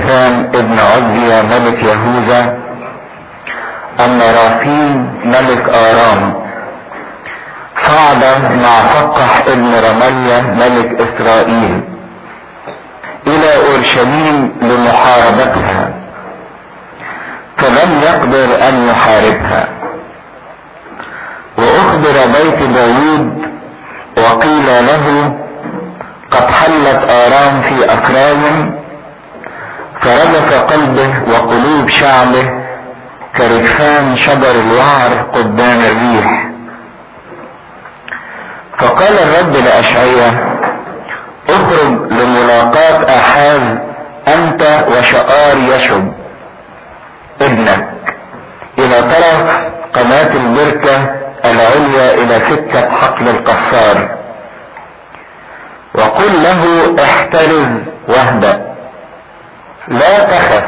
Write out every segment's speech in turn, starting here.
يوثان ابن عزيا ملك يهوذا أن رافين ملك آرام صعد مع فقح ابن رمية ملك إسرائيل إلى أورشليم لمحاربتها فلم يقدر أن يحاربها وأخبر بيت داوود وقيل له قد حلت آرام في أفرايم فرجف قلبه وقلوب شعبه كركفان شجر الوعر قدام الريح فقال الرب لأشعية اخرج لملاقاة أحاز أنت وشقار يشب ابنك إلى طرف قناة البركة العليا إلى سكة حقل القصار وقل له احترز واهدأ لا تخف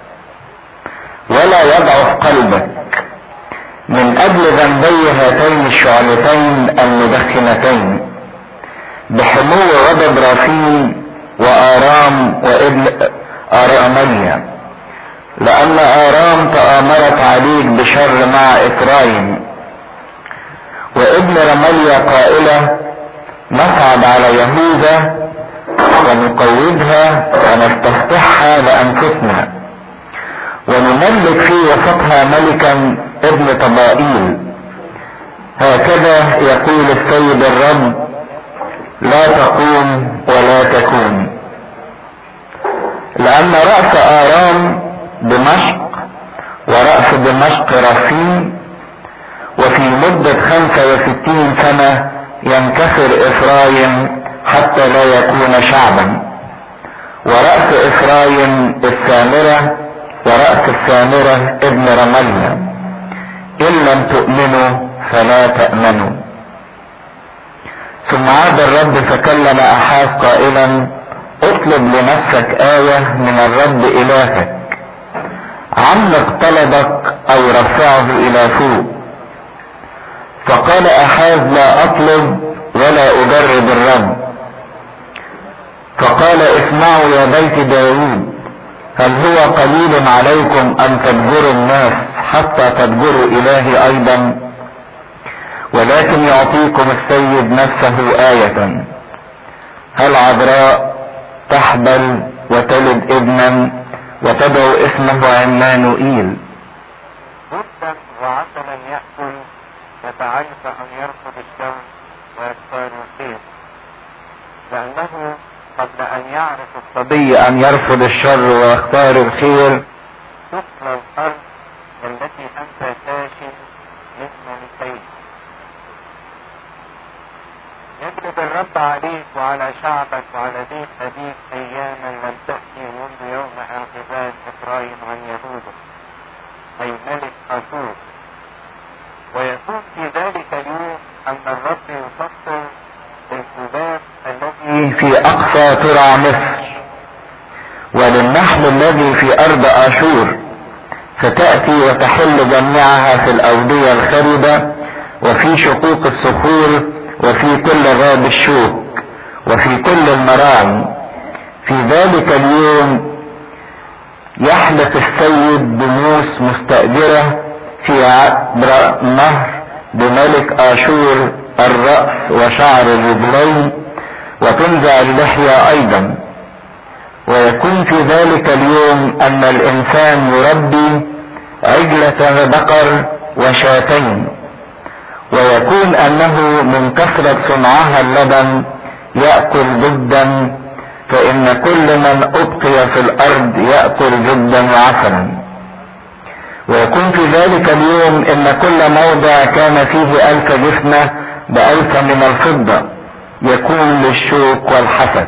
ولا يضعف قلبك من اجل ذنبي هاتين الشعلتين المدخنتين بحمو غضب رافين وآرام وابن آرامية لأن آرام تآمرت عليك بشر مع إفرايم وابن رمية قائلة نصعد على يهوذا ونقوضها ونستفتحها لأنفسنا ونملك في وسطها ملكا ابن طبائيل هكذا يقول السيد الرب لا تقوم ولا تكون لأن رأس آرام دمشق ورأس دمشق رفين وفي مدة خمسة وستين سنة ينكسر إفرايم حتى لا يكون شعبا ورأس إفرايم السامرة ورأس السامرة ابن رملة إن لم تؤمنوا فلا تأمنوا ثم عاد الرب فكلم أحاس قائلا اطلب لنفسك آية من الرب إلهك عمق طلبك أو رفعه إلى فوق فقال أحاز لا أطلب ولا أجرب الرب فقال اسمعوا يا بيت داوود هل هو قليل عليكم ان تدبروا الناس حتى تدبروا الهي ايضا ولكن يعطيكم السيد نفسه آية هل عذراء تحبل وتلد ابنا وتدعو اسمه عمانوئيل بدا وعسلا يأكل يتعرف أن يرفض الشر ويختار الخير لأنه قبل أن يعرف الصبي ان يرفض الشر ويختار الخير تطلى الأرض التي أنت ساكن مثل السيد يجلب الرب عليك وعلى شعبك وعلى بيت أبيك أياما لم تأتي منذ يوم اعتزال إفرايم عن يهوذا أي ملك أشور ويكون في ذلك اليوم أن الرب يسطر الذباب الذي في اقصى ترع مصر وللنحل الذي في ارض اشور فتأتي وتحل جميعها في الاودية الخربة وفي شقوق الصخور وفي كل غاب الشوك وفي كل المراعي في ذلك اليوم يحدث السيد بموس مستأجرة في عبر نهر بملك آشور الرأس وشعر الرجلين وتنزع اللحية أيضا ويكون في ذلك اليوم أن الإنسان يربي عجلة بقر وشاتين ويكون أنه من كثرة صنعها اللبن يأكل جدا فإن كل من أبقي في الأرض يأكل جدا وعسلا ويكون في ذلك اليوم ان كل موضع كان فيه الف جفنة بألف من الفضة يكون للشوك والحسد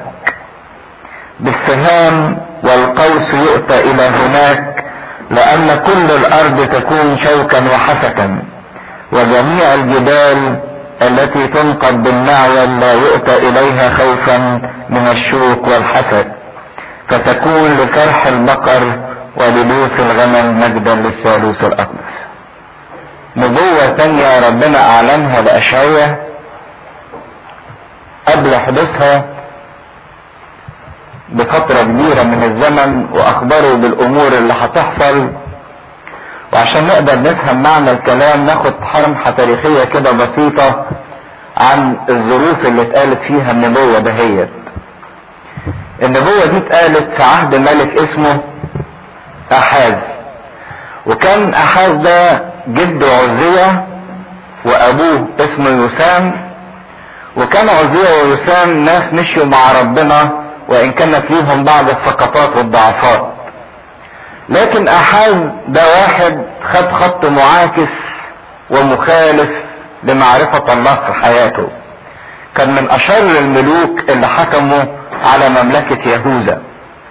بالسهام والقوس يؤتى الى هناك لان كل الارض تكون شوكا وحسكا وجميع الجبال التي تنقض بالنعول لا يؤتى اليها خوفا من الشوك والحسد فتكون لفرح البقر ولبوس الغنم مجدا للثالوث الاقدس نبوة تانية ربنا اعلنها لاشعية قبل حدوثها بفترة كبيرة من الزمن واخبره بالامور اللي هتحصل وعشان نقدر نفهم معنى الكلام ناخد حرمحة تاريخية كده بسيطة عن الظروف اللي اتقالت فيها النبوة دهيت النبوة دي اتقالت في عهد ملك اسمه احاز وكان احاز ده جد عزية وابوه اسمه يوسام وكان عزية ويوسام ناس مشيوا مع ربنا وان كانت ليهم بعض السقطات والضعفات لكن احاز ده واحد خد خط معاكس ومخالف لمعرفة الله في حياته كان من اشر الملوك اللي حكموا على مملكة يهوذا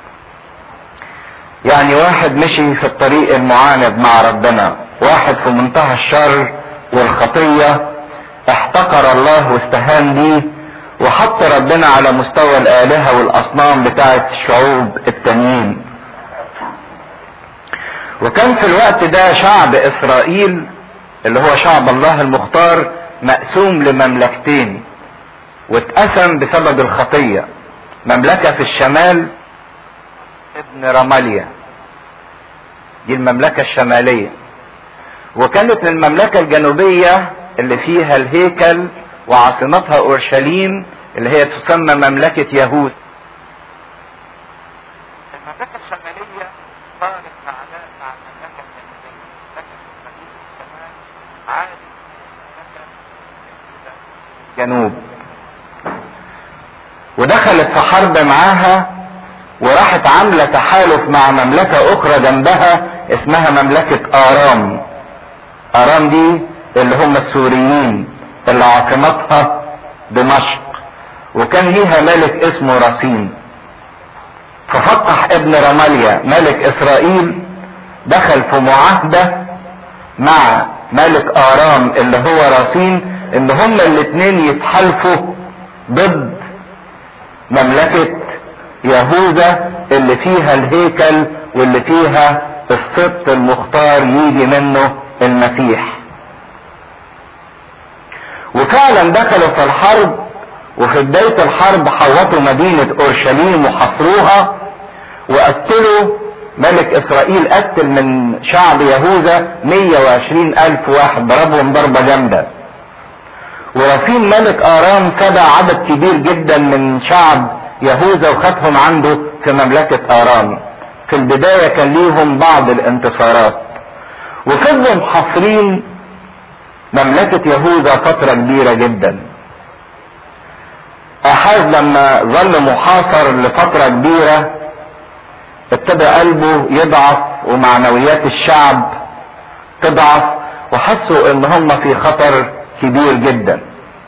يعني واحد مشي في الطريق المعاند مع ربنا واحد في منتهى الشر والخطية احتقر الله واستهان بيه وحط ربنا على مستوى الآلهة والأصنام بتاعة الشعوب التانيين وكان في الوقت ده شعب إسرائيل اللي هو شعب الله المختار مقسوم لمملكتين واتقسم بسبب الخطية مملكة في الشمال ابن رماليا دي المملكة الشمالية وكانت المملكة الجنوبية اللي فيها الهيكل وعاصمتها اورشليم اللي هي تسمى مملكة يهود المملكة الشمالية صارت مع مع المملكة الجنوبية لكن المملكة الشمال عادت جنوب ودخلت في حرب معاها وراحت عاملة تحالف مع مملكة أخرى جنبها اسمها مملكة آرام آرام دي اللي هم السوريين اللي عاصمتها دمشق وكان ليها ملك اسمه رصين ففتح ابن رماليا ملك اسرائيل دخل في معاهدة مع ملك ارام اللي هو رصين ان هما الاتنين يتحالفوا ضد مملكة يهوذا اللي فيها الهيكل واللي فيها السبط المختار يجي منه المسيح وفعلا دخلوا في الحرب وفي بداية الحرب حوطوا مدينة اورشليم وحصروها وقتلوا ملك اسرائيل قتل من شعب يهوذا 120 الف واحد ضربهم ضربة جامدة ورصين ملك ارام تبع عدد كبير جدا من شعب يهوذا وخدهم عنده في مملكة ارام في البداية كان ليهم بعض الانتصارات وفضلوا محاصرين مملكة يهوذا فترة كبيرة جدا احاز لما ظل محاصر لفترة كبيرة ابتدى قلبه يضعف ومعنويات الشعب تضعف وحسوا ان هم في خطر كبير جدا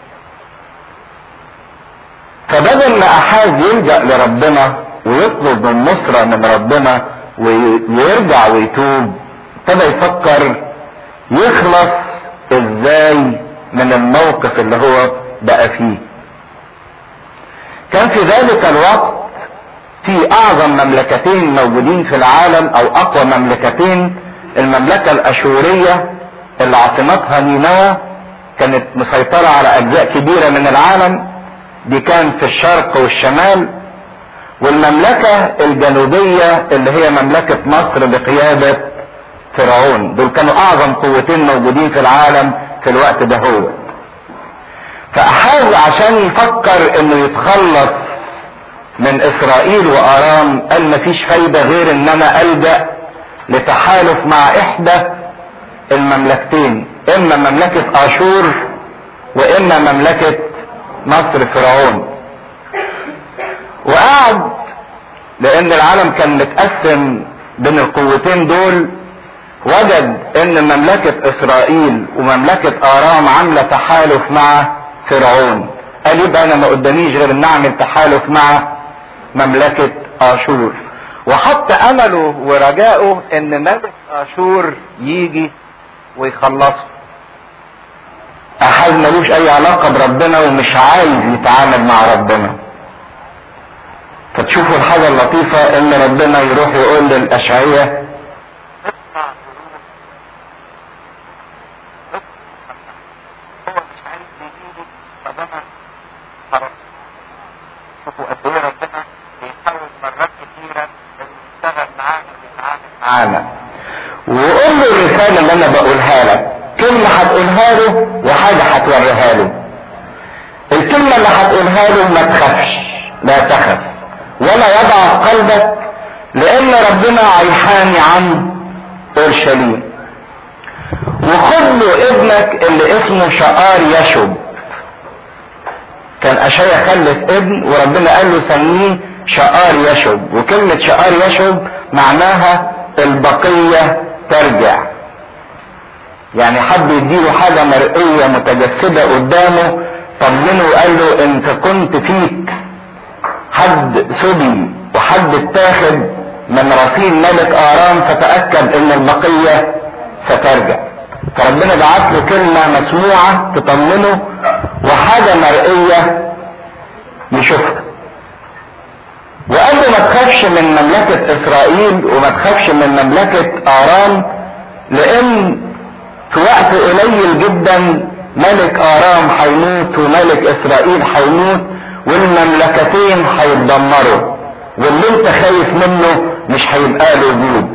فبدل ما احاز يلجأ لربنا ويطلب من نصرة من ربنا ويرجع ويتوب ابتدى يفكر يخلص ازاي من الموقف اللي هو بقى فيه كان في ذلك الوقت في اعظم مملكتين موجودين في العالم او اقوى مملكتين المملكة الاشورية اللي عاصمتها نينوى كانت مسيطرة على اجزاء كبيرة من العالم دي كان في الشرق والشمال والمملكة الجنوبية اللي هي مملكة مصر بقيادة فرعون دول كانوا اعظم قوتين موجودين في العالم في الوقت ده هو فاحاول عشان يفكر انه يتخلص من اسرائيل وارام قال مفيش فايدة غير ان انا الجأ لتحالف مع احدى المملكتين اما مملكة اشور واما مملكة مصر فرعون وقعد لان العالم كان متقسم بين القوتين دول وجد ان مملكة اسرائيل ومملكة ارام عاملة تحالف مع فرعون قال يبقى انا ما قداميش غير ان اعمل تحالف مع مملكة اشور وحط امله ورجاؤه ان ملك اشور يجي ويخلصه احد ملوش اي علاقة بربنا ومش عايز يتعامل مع ربنا فتشوفوا الحاجة اللطيفة ان ربنا يروح يقول للاشعية اسمع هو مش عايز يجيلي طب انا خلاص شوفوا قد ايه ربنا بيحاول مرات كتيرة بنشتغل معانا بنتعامل معانا وقول له الرسالة اللي انا بقولها لك كلمة هتقولها له وحاجة هتوريها له الكلمة اللي هتقولها له ما تخافش لا تخف ولا يضع قلبك لان ربنا هيحامي عن اورشليم وخد له ابنك اللي اسمه شقار يشب كان اشعيا خلف ابن وربنا قال له سميه شقار يشب وكلمة شقار يشب معناها البقية ترجع يعني حد يديله حاجة مرئية متجسدة قدامه طمنه وقال له انت كنت فيك حد سبي وحد اتاخد من رصيد ملك ارام فتأكد ان البقية سترجع فربنا بعت له كلمة مسموعة تطمنه وحاجة مرئية يشوفها وقال له ما تخافش من مملكة اسرائيل وما تخافش من مملكة ارام لان في وقت قليل جدا ملك ارام هيموت وملك اسرائيل هيموت والمملكتين هيتدمروا واللي انت خايف منه مش هيبقى له وجود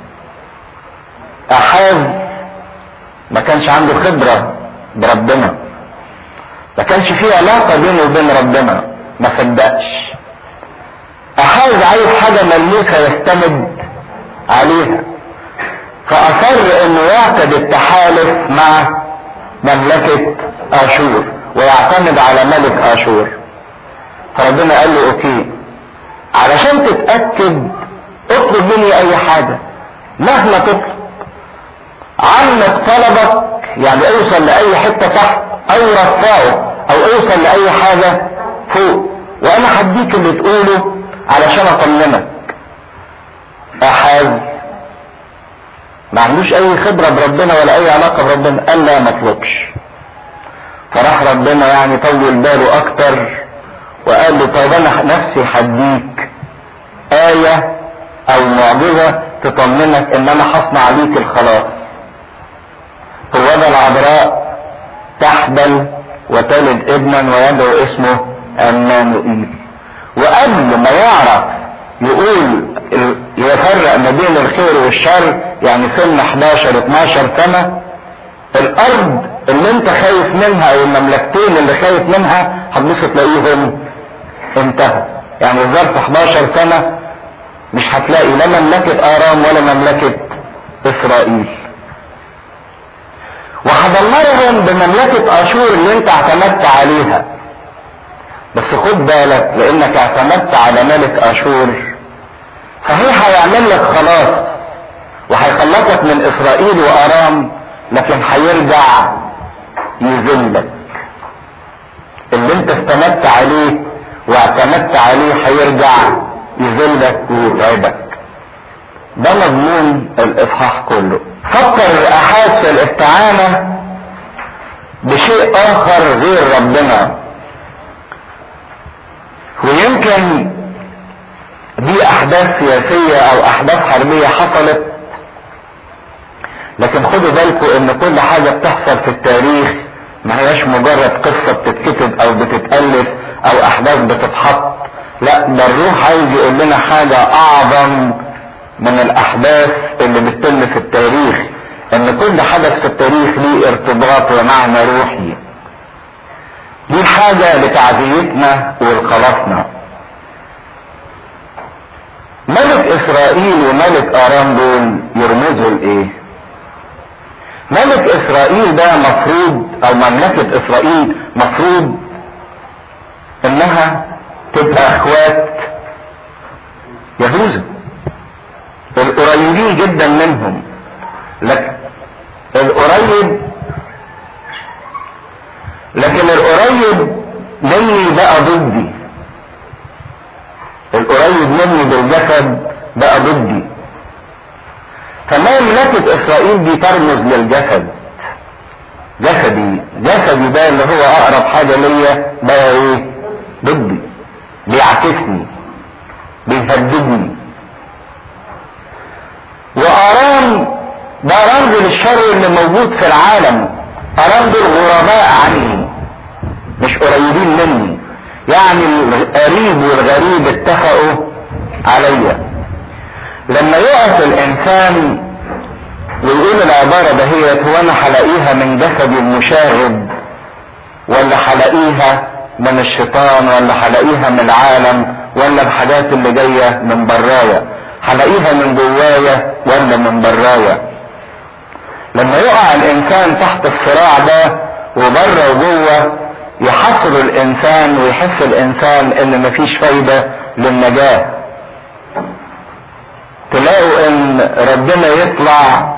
احاز ما كانش عنده خبرة بربنا ما كانش فيه علاقة بينه وبين ربنا ما صدقش احاز عايز حاجة ملموسة يستند عليها فاصر انه يعقد التحالف مع مملكة اشور ويعتمد على ملك اشور فربنا قال له اوكي علشان تتأكد اطلب مني اي حاجة مهما تطلب عمك طلبك يعني اوصل لاي حتة تحت او رفعه او اوصل لاي حاجة فوق وانا هديك اللي تقوله علشان اطمنك احاز ما عندوش اي خبرة بربنا ولا اي علاقة بربنا قال لا ما اطلبش فراح ربنا يعني طول باله اكتر وقال له طيب انا نفسي هديك آية او معجزة تطمنك ان انا هصنع ليك الخلاص هو العذراء تحبل وتلد ابنا ويدعو اسمه امانوئيل وقبل ما يعرف يقول يفرق ما بين الخير والشر يعني سن 11 12 سنة الارض اللي انت خايف منها او المملكتين اللي خايف منها هتبص تلاقيهم انتهى يعني في ظرف 11 سنة مش هتلاقي لا مملكة ارام ولا مملكة اسرائيل وهدمرهم بمملكة اشور اللي انت اعتمدت عليها بس خد بالك لانك اعتمدت على ملك اشور صحيح هيعمل لك خلاص وهيخلصك من اسرائيل وارام لكن هيرجع يذلك اللي انت استندت عليه واعتمدت عليه هيرجع يذلك ويتعبك ده مضمون الاصحاح كله فكر احاس في الاستعانة بشيء اخر غير ربنا ويمكن دي احداث سياسية او احداث حربية حصلت لكن خدوا بالكم ان كل حاجة بتحصل في التاريخ ما هياش مجرد قصة بتتكتب او بتتألف او احداث بتتحط لا ده الروح عايز يقول لنا حاجة اعظم من الاحداث اللي بتتم في التاريخ ان كل حدث في التاريخ ليه ارتباط ومعنى روحي دي حاجة لتعزيتنا ولخلاصنا ملك اسرائيل وملك ارام دول يرمزوا لايه ملك اسرائيل ده مفروض او مملكة اسرائيل مفروض انها تبقى اخوات يهوذا القريبين جدا منهم لكن القريب لكن القريب مني بقى ضدي القريب مني بالجسد بقى ضدي فمملكة اسرائيل دي ترمز للجسد جسدي جسدي ده اللي هو اقرب حاجة ليا بقى ايه ضدي بيعكسني بيهددني وارام ده رمز للشر اللي موجود في العالم ارام دول غرباء عني مش قريبين مني يعني القريب والغريب اتفقوا عليا لما يقف الانسان ويقول العبارة دهيت هو انا هلاقيها من جسدي المشاغب ولا هلاقيها من الشيطان ولا هلاقيها من العالم ولا الحاجات اللي جاية من برايا هلاقيها من جوايا ولا من برايا لما يقع الانسان تحت الصراع ده وبره وجوه يحصر الانسان ويحس الانسان ان مفيش فايدة للنجاة تلاقوا ان ربنا يطلع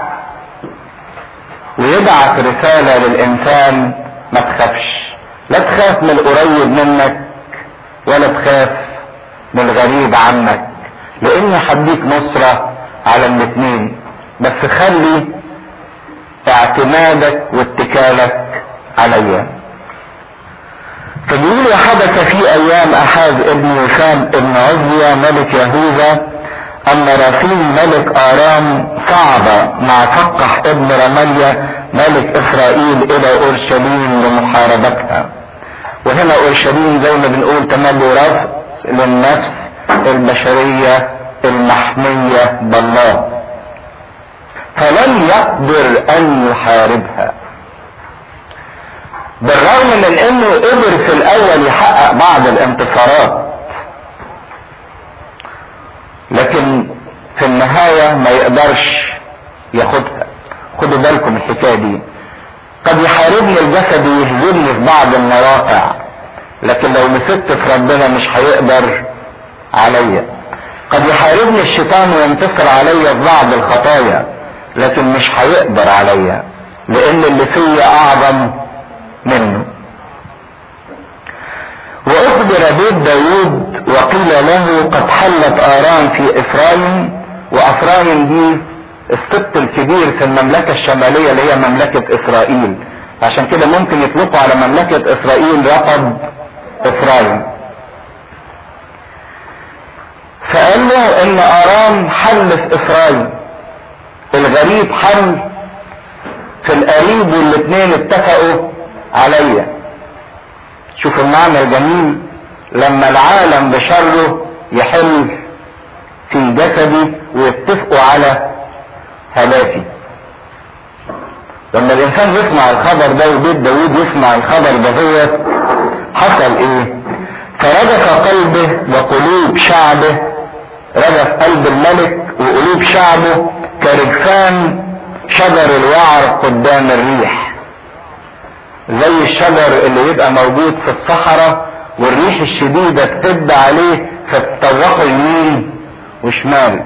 ويبعت رسالة للانسان ما تخافش لا تخاف من القريب منك ولا تخاف من الغريب عنك لاني هديك نصرة على الاثنين بس خلي اعتمادك واتكالك عليا فبيقول وحدث في ايام احاز ابن وسام ابن عزية ملك يهوذا ان رفيم ملك ارام صعد مع فقح ابن رمية ملك اسرائيل الى اورشليم لمحاربتها وهنا اورشليم زي ما بنقول تملي رفض للنفس البشرية المحمية بالله فلم يقدر ان يحاربها بالرغم من انه قدر في الاول يحقق بعض الانتصارات لكن في النهاية ما يقدرش ياخدها خدوا بالكم الحكاية دي قد يحاربني الجسد ويهزمني في بعض المواقع لكن لو مسكت في ربنا مش هيقدر عليا قد يحاربني الشيطان وينتصر عليا في بعض الخطايا لكن مش هيقدر عليا لان اللي فيا اعظم منه واخبر بيت داود وقيل له قد حلت ارام في افرايم وافرايم دي السبط الكبير في المملكة الشمالية اللي هي مملكة اسرائيل عشان كده ممكن يطلقوا على مملكة اسرائيل لقب افرايم فقال له ان ارام حل في افرايم الغريب حل في القريب والاثنين اتفقوا عليا شوف المعنى الجميل لما العالم بشره يحل في جسدي ويتفقوا على هلاكي لما الانسان يسمع الخبر ده وبيت داود يسمع الخبر ده هو حصل ايه فرجف قلبه وقلوب شعبه رجف قلب الملك وقلوب شعبه كرجفان شجر الوعر قدام الريح زي الشجر اللي يبقى موجود في الصحراء والريح الشديدة تهد عليه فتطرقه يمين وشمال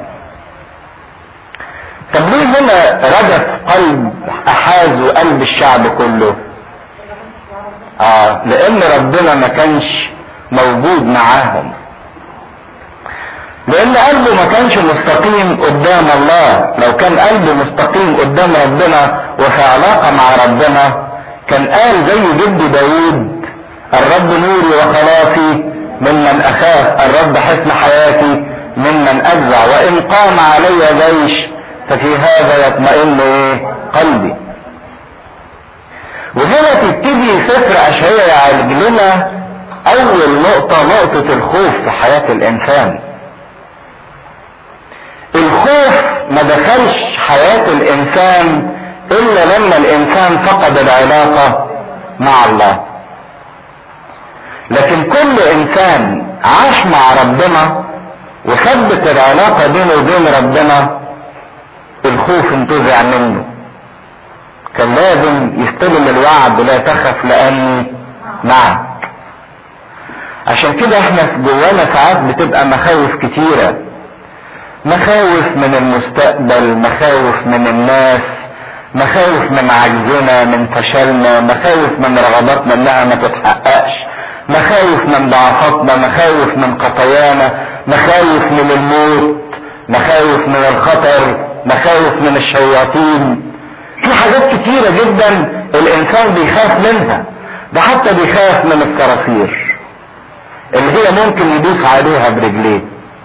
طب ليه هنا رجف قلب احاز وقلب الشعب كله اه لان ربنا ما كانش موجود معاهم لان قلبه ما كانش مستقيم قدام الله لو كان قلبه مستقيم قدام ربنا وفي علاقة مع ربنا كان قال زي جد داود الرب نوري وخلاصي ممن اخاف الرب حسن حياتي ممن اجزع وان قام علي جيش ففي هذا يطمئن ايه قلبي وهنا تبتدي سفر اشعياء يعالج لنا اول نقطة نقطة الخوف في حياة الانسان الخوف ما دخلش حياة الانسان الا لما الانسان فقد العلاقة مع الله لكن كل انسان عاش مع ربنا وثبت العلاقة بينه وبين ربنا الخوف انتزع منه كان لازم يستلم الوعد لا تخف لاني معك عشان كده احنا جوانا ساعات بتبقى مخاوف كتيرة مخاوف من المستقبل مخاوف من الناس مخاوف من عجزنا من فشلنا مخاوف من رغباتنا انها ما تتحققش مخاوف من ضعفاتنا مخاوف من خطايانا مخاوف من الموت مخاوف من الخطر مخاوف من الشياطين في حاجات كتيرة جدا الانسان بيخاف منها ده حتى بيخاف من الصراصير اللي هي ممكن يدوس عليها برجليه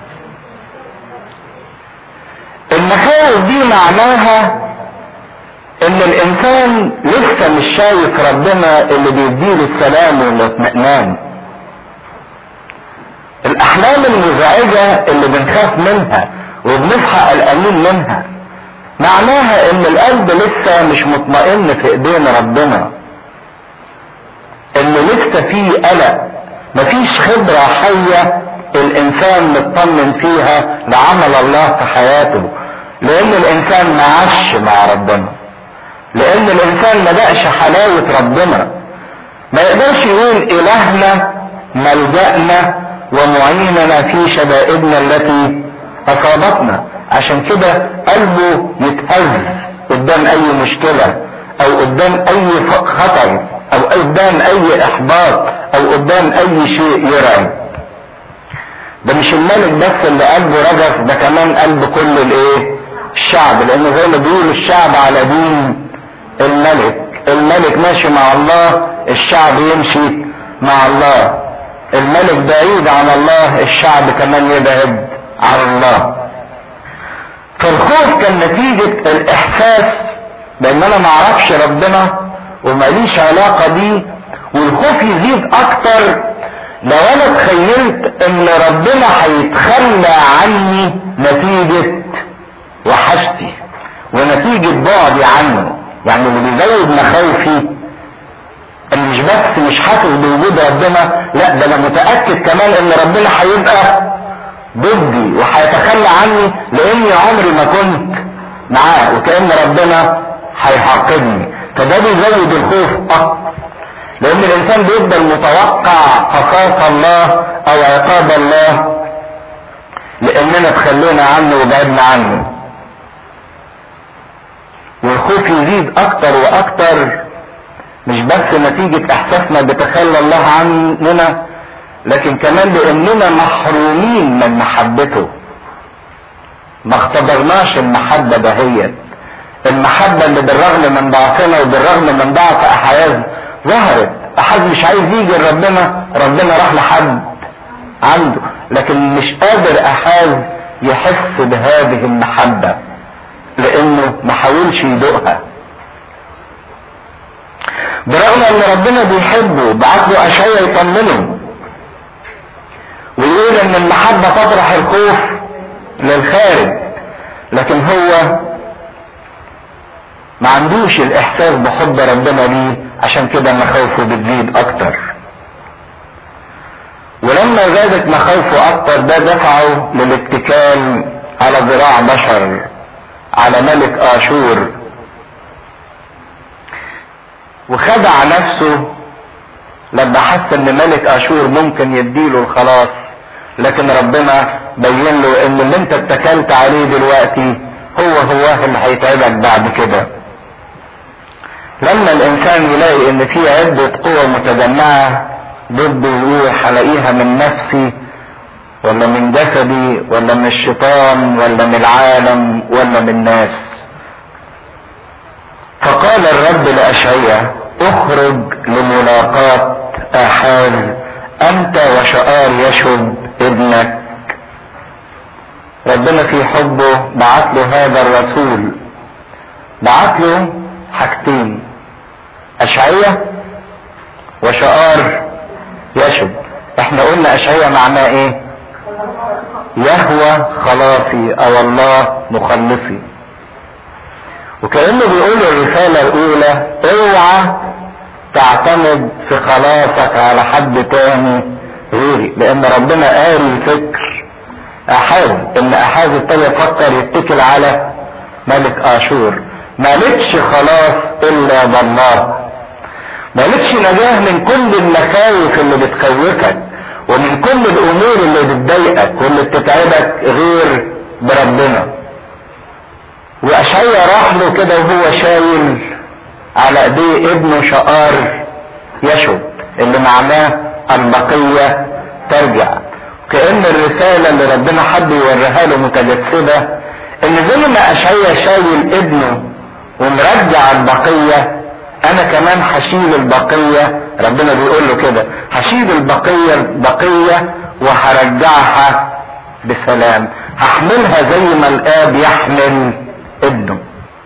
المخاوف دي معناها ان الانسان لسه مش شايف ربنا اللي بيديله السلام والاطمئنان الاحلام المزعجة اللي بنخاف منها وبنصحى قلقانين منها معناها ان القلب لسه مش مطمئن في ايدين ربنا ان لسه في قلق مفيش خبرة حية الانسان مطمن فيها لعمل الله في حياته لان الانسان ما عاش مع ربنا لان الانسان ما دقش حلاوة ربنا ما يقدرش يقول الهنا ملجأنا ومعيننا في شدائدنا التي اصابتنا عشان كده قلبه يتهز قدام اي مشكلة او قدام اي خطر او قدام اي احباط او قدام اي شيء يرعب ده مش الملك بس اللي قلبه رجف ده كمان قلب كل الايه الشعب لانه زي ما بيقول الشعب على دين الملك الملك ماشي مع الله الشعب يمشي مع الله الملك بعيد عن الله الشعب كمان يبعد عن الله فالخوف كان نتيجة الاحساس بان انا معرفش ربنا وماليش علاقة بيه والخوف يزيد اكتر لو انا تخيلت ان ربنا هيتخلى عني نتيجة وحشتي ونتيجة بعدي عنه يعني اللي بيزود مخاوفي انا مش بس مش حاسس بوجود ربنا لا ده انا متأكد كمان ان ربنا هيبقى ضدي وهيتخلى عني لاني عمري ما كنت معاه وكأن ربنا هيعاقبني فده بيزود الخوف اكتر لان الانسان بيفضل متوقع قصاص الله او عقاب الله لاننا تخلينا عنه وبعدنا عنه والخوف يزيد اكتر واكتر مش بس نتيجة احساسنا بتخلى الله عننا لكن كمان لاننا محرومين من محبته ما اختبرناش المحبة دهيت المحبة اللي بالرغم من ضعفنا وبالرغم من ضعف احياز ظهرت احد مش عايز يجي لربنا ربنا راح لحد عنده لكن مش قادر احاز يحس بهذه المحبة لانه ما حاولش يدوقها برغم ان ربنا بيحبه بعت له اشياء يطمنه ويقول ان المحبة تطرح الخوف للخارج لكن هو ما عندوش الاحساس بحب ربنا ليه عشان كده مخاوفه بتزيد اكتر ولما زادت مخاوفه اكتر ده دفعه للاتكال على ذراع بشر على ملك اشور وخدع نفسه لما حس ان ملك اشور ممكن يديله الخلاص لكن ربنا بين له ان اللي انت اتكلت عليه دلوقتي هو هو اللي هيتعبك بعد كده لما الانسان يلاقي ان في عدة قوى متجمعة ضده يقول هلاقيها من نفسي ولا من جسدي ولا من الشيطان ولا من العالم ولا من الناس فقال الرب لأشعياء اخرج لملاقاة احاز انت وشعار يشب ابنك ربنا في حبه بعت له هذا الرسول بعت له حاجتين اشعية وشعار يشب احنا قلنا اشعية معناه ايه يهوى خلاصي او الله مخلصي وكأنه بيقول الرسالة الاولى اوعى تعتمد في خلاصك على حد تاني غيري لان ربنا قال الفكر احاز ان احاز ابتدى يفكر يتكل على ملك اشور مالكش خلاص الا بالله مالكش نجاه من كل المخاوف اللي بتخوفك ومن كل الامور اللي بتضايقك واللي بتتعبك غير بربنا واشعيا راح له كده وهو شايل على ايديه ابنه شقار يشب اللي معناه البقية ترجع كأن الرسالة اللي ربنا حب يوريها له متجسدة ان زي ما اشعيا شايل ابنه ومرجع البقية انا كمان هشيل البقية ربنا بيقول له كده هشيل البقية البقية وهرجعها بسلام هحملها زي ما الاب يحمل ابنه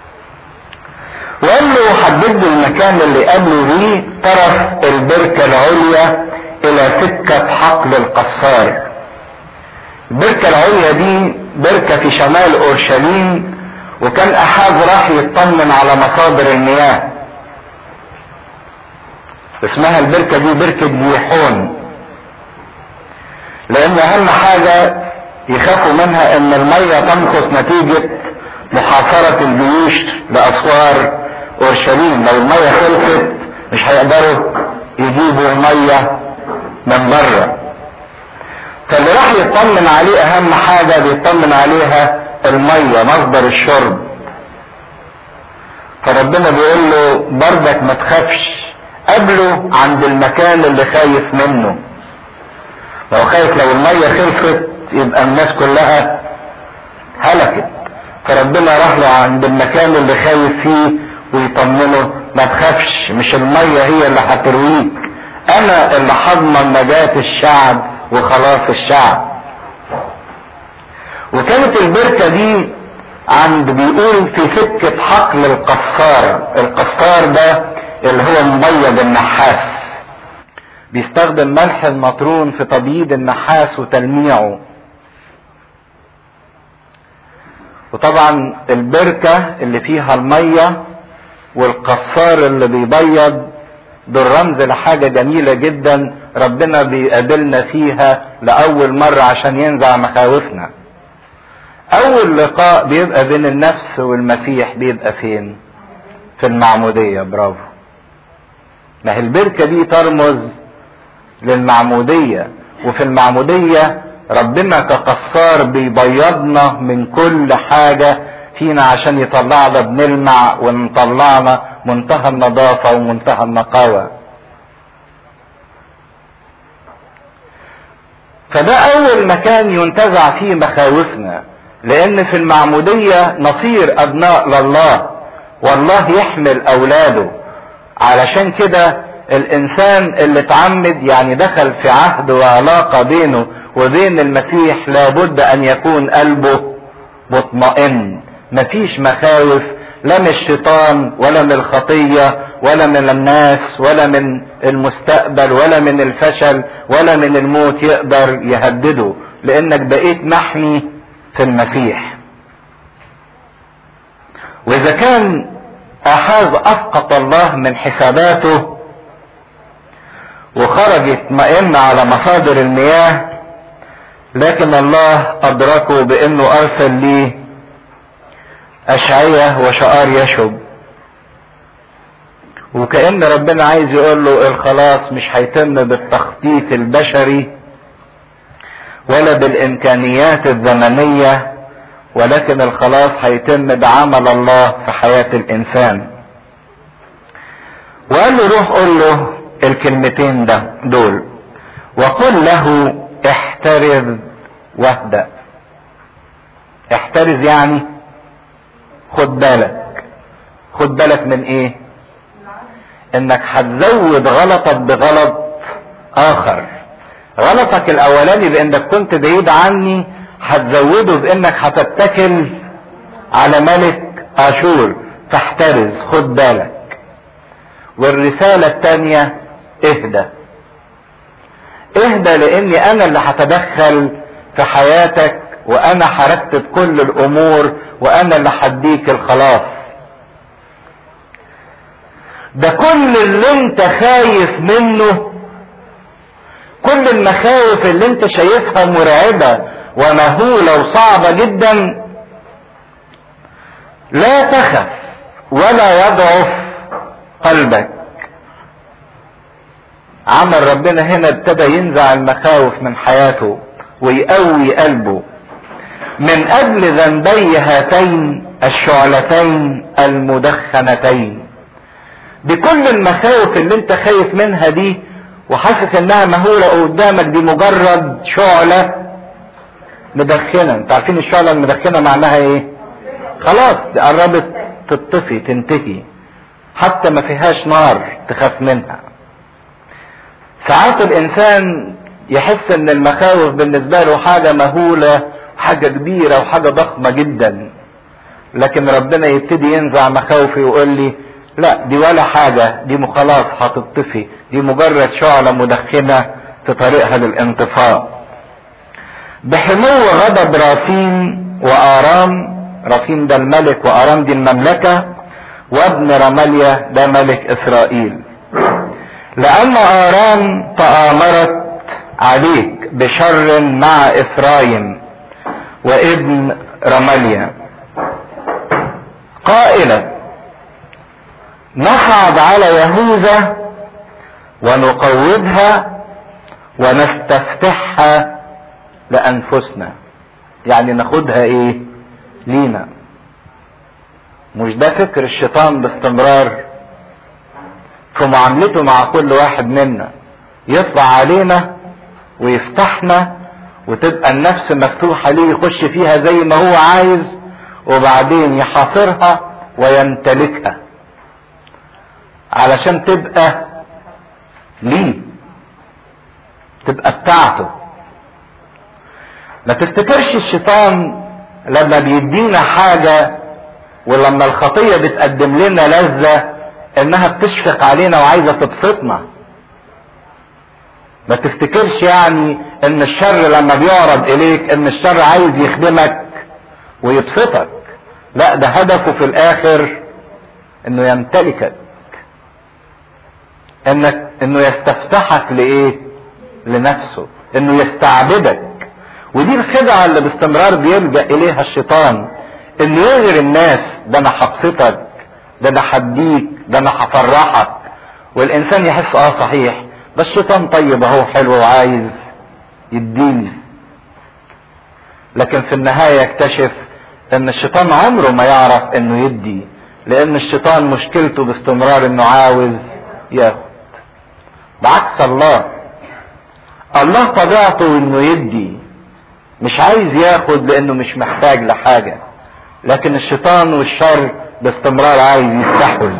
وقال له حدد له المكان اللي قابله بيه طرف البركة العليا الى سكة حقل القصار البركة العليا دي بركة في شمال اورشليم وكان احاب راح يطمن على مصادر المياه اسمها البركة دي بركة جيحون لان اهم حاجة يخافوا منها ان المية تنقص نتيجة محاصرة الجيوش لاسوار اورشليم لو المية خلصت مش هيقدروا يجيبوا المية من بره فاللي راح يطمن عليه اهم حاجة بيطمن عليها المية مصدر الشرب فربنا بيقول له بردك ما تخافش قابله عند المكان اللي خايف منه لو خايف لو المية خلصت يبقى الناس كلها هلكت فربنا راح له عند المكان اللي خايف فيه ويطمنه ما تخافش مش المية هي اللي هترويك انا اللي هضمن نجاة الشعب وخلاص الشعب وكانت البركة دي عند بيقول في سكة حقل القصار القصار ده اللي هو مبيض النحاس بيستخدم ملح المطرون في تبييض النحاس وتلميعه وطبعا البركة اللي فيها المية والقصار اللي بيبيض دول رمز لحاجة جميلة جدا ربنا بيقابلنا فيها لأول مرة عشان ينزع مخاوفنا أول لقاء بيبقى بين النفس والمسيح بيبقى فين؟ في المعمودية برافو ما هي البركة دي ترمز للمعمودية وفي المعمودية ربنا كقصار بيبيضنا من كل حاجة فينا عشان يطلعنا بنلمع ونطلعنا منتهى النظافة ومنتهى النقاوة فده أول مكان ينتزع فيه مخاوفنا لأن في المعمودية نصير أبناء لله والله يحمل أولاده علشان كده الإنسان اللي اتعمد يعني دخل في عهد وعلاقة بينه وبين المسيح لابد أن يكون قلبه مطمئن مفيش مخاوف لا من الشيطان ولا من الخطية ولا من الناس ولا من المستقبل ولا من الفشل ولا من الموت يقدر يهدده لانك بقيت محمي في المسيح واذا كان احاز اسقط الله من حساباته وخرج يطمئن على مصادر المياه لكن الله ادركه بانه ارسل ليه اشعية وشعار يشب وكأن ربنا عايز يقول له الخلاص مش هيتم بالتخطيط البشري ولا بالامكانيات الزمنية ولكن الخلاص هيتم بعمل الله في حياة الانسان وقال له روح قول له الكلمتين ده دول وقل له احترز واهدأ احترز يعني خد بالك خد بالك من ايه انك هتزود غلطك بغلط اخر غلطك الاولاني بانك كنت بعيد عني هتزوده بانك هتتكل على ملك اشور فاحترز خد بالك والرسالة التانية اهدى اهدى لاني انا اللي هتدخل في حياتك وانا هرتب كل الامور وانا اللي هديك الخلاص ده كل اللي انت خايف منه كل المخاوف اللي انت شايفها مرعبة ومهولة وصعبة جدا لا تخف ولا يضعف قلبك عمل ربنا هنا ابتدى ينزع المخاوف من حياته ويقوي قلبه من اجل ذنبي هاتين الشعلتين المدخنتين بكل المخاوف اللي انت خايف منها دي وحاسس انها مهولة قدامك دي مجرد شعلة مدخنة انت عارفين الشعلة المدخنة معناها ايه خلاص دي قربت تطفي تنتهي حتى ما فيهاش نار تخاف منها ساعات الانسان يحس ان المخاوف بالنسبة له حاجة مهولة حاجة كبيرة وحاجة ضخمة جدا لكن ربنا يبتدي ينزع مخاوفي ويقول لي لا دي ولا حاجة دي خلاص هتطفي دي مجرد شعلة مدخنة في طريقها للانطفاء بحمو غضب راسين وآرام راسين ده الملك وآرام دي المملكة وابن رماليا ده ملك إسرائيل لأن آرام تآمرت عليك بشر مع إفرايم وابن رماليا قائلا نصعد على يهوذا ونقوضها ونستفتحها لانفسنا يعني ناخدها ايه لينا مش ده فكر الشيطان باستمرار في معاملته مع كل واحد منا يطلع علينا ويفتحنا وتبقى النفس مفتوحة ليه يخش فيها زي ما هو عايز وبعدين يحاصرها ويمتلكها علشان تبقى ليه تبقى بتاعته ما تفتكرش الشيطان لما بيدينا حاجة ولما الخطية بتقدم لنا لذة انها بتشفق علينا وعايزة تبسطنا ما تفتكرش يعني ان الشر لما بيعرض اليك ان الشر عايز يخدمك ويبسطك لا ده هدفه في الاخر انه يمتلكك انك انه يستفتحك لايه لنفسه انه يستعبدك ودي الخدعة اللي باستمرار بيلجأ اليها الشيطان انه يغر الناس ده انا هبسطك ده انا هديك ده انا هفرحك والانسان يحس اه صحيح بس الشيطان طيب اهو حلو وعايز يديني لكن في النهاية يكتشف ان الشيطان عمره ما يعرف انه يدي لان الشيطان مشكلته باستمرار انه عاوز ياخد بعكس الله الله طبيعته انه يدي مش عايز ياخد لانه مش محتاج لحاجة لكن الشيطان والشر باستمرار عايز يستحوذ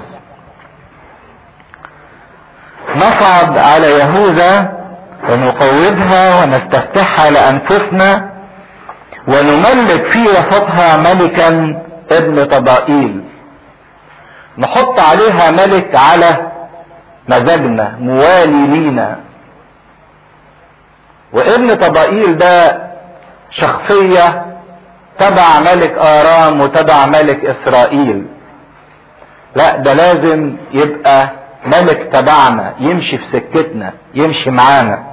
نصعد على يهوذا ونقوضها ونستفتحها لانفسنا ونملك في وسطها ملكا ابن طبائيل نحط عليها ملك على مزاجنا موالي لينا وابن طبائيل ده شخصية تبع ملك آرام وتبع ملك إسرائيل لا ده لازم يبقى ملك تبعنا يمشي في سكتنا يمشي معانا